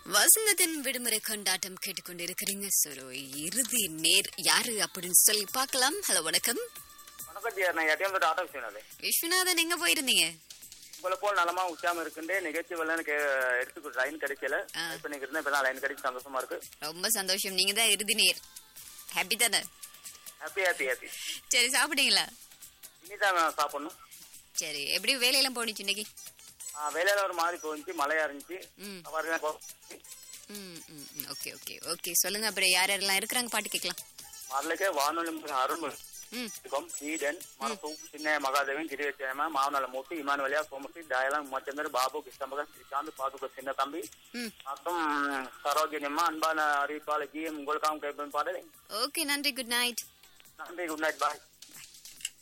வசந்தத்தின் விடுமுறை கொண்டாட்டம் கேட்டுக்கொண்டிருக்கிறீங்க சோ இறுதி நேர் யாரு அப்படின்னு சொல்லி பார்க்கலாம் ஹலோ வணக்கம் வணக்கம் ஜிஆர் நான் எட்டியம் ஆட்டோ விஷயம் விஸ்வநாதன் எங்க போயிருந்தீங்க உங்களை போல் நலமா உச்சாம இருக்குண்டு நிகழ்ச்சி வரல எனக்கு எடுத்து லைன் கிடைக்கல ஆ. இப்ப நீங்க இருந்தா இப்ப லைன் கிடைச்சு சந்தோஷமா இருக்கு ரொம்ப சந்தோஷம் நீங்க தான் இறுதி நேர் ஹாப்பி தானே ஹாப்பி ஹாப்பி ஹாப்பி சரி சாப்பிட்டீங்களா இனிதான் நான் சாப்பிடணும் சரி எப்படி வேலையெல்லாம் போணுச்சு இன்னைக்கு ஆ, வேலையில ஒரு மாதிரி போச்சு மழையா இருந்துச்சு ம் பாருங்க போ- ம் ம் ஓகே ஓகே ஓகே சொல்லுங்க அப்புறம் யார் யாரெல்லாம் இருக்கிறாங்க பாட்டு கேட்கலாம் அதுலக்கே வானொலி அருண் ம் ஈடன் మనసు చిన్న మగాదేవి గిరిజమ మావనల మూర్తి ఇమానువలియా సోమసి దయాలం ఉమాచంద్ర బాబు కృష్ణమగ శ్రీకాంత్ పాదుక చిన్న தம்பி ம் மற்றும் சரோஜினியம்மா அன்பான அறிவிப்பாளர் ஜி எம் உங்களுக்கு அவங்க பாடலை ஓகே நன்றி குட் நைட் நன்றி குட் நைட் பாய்